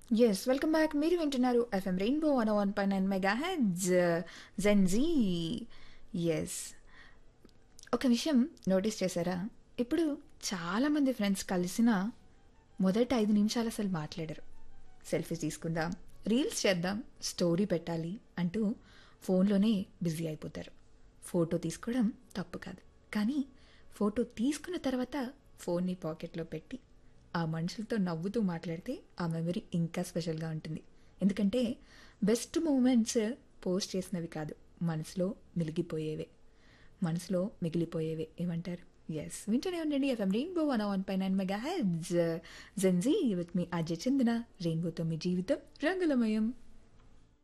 Yes. Welcome back. మీరు వింటున్నారు FM rainbow 101.9 mega heads Gen Z. Yes. ఒక విషయం నోటీస్ చేశారా? ఇప్పుడు చాలామంది ఫ్రెండ్స్ కలిసినా మొదటి 5 నిమిషాలు అసలు మాట్లాడరు. సెల్ఫీస్ తీసుకుందాం, రీల్స్ చేద్దాం, స్టోరీ పెట్టాలి అంటూ ఫోన్‌లోనే బిజీ అయిపోతారు. ఫోటో తీసుకోవడం తప్పు కాదు. కానీ ఫోటో తీసుకున్న తర్వాత ఫోన్‌ని పాకెట్‌లో పెట్టి ఆ మనుషులతో నవ్వుతూ మాట్లాడితే ఆ మెమరీ ఇంకా స్పెషల్‌గా ఉంటుంది. ఎందుకంటే బెస్ట్ మూమెంట్స్ పోస్ట్ చేసినవి కాదు. మనసులో మిలిగిపోయేవే. మనసులో మిగిలిపోయేవే. ఏమంటారు? యెస్. వింటూనే ఉండండి FM rainbow 101.9 mega heads Gen Z with మీ ఆర్‌జే చందన. రెయిన్బోతో మీ జీవితం రంగులమయం.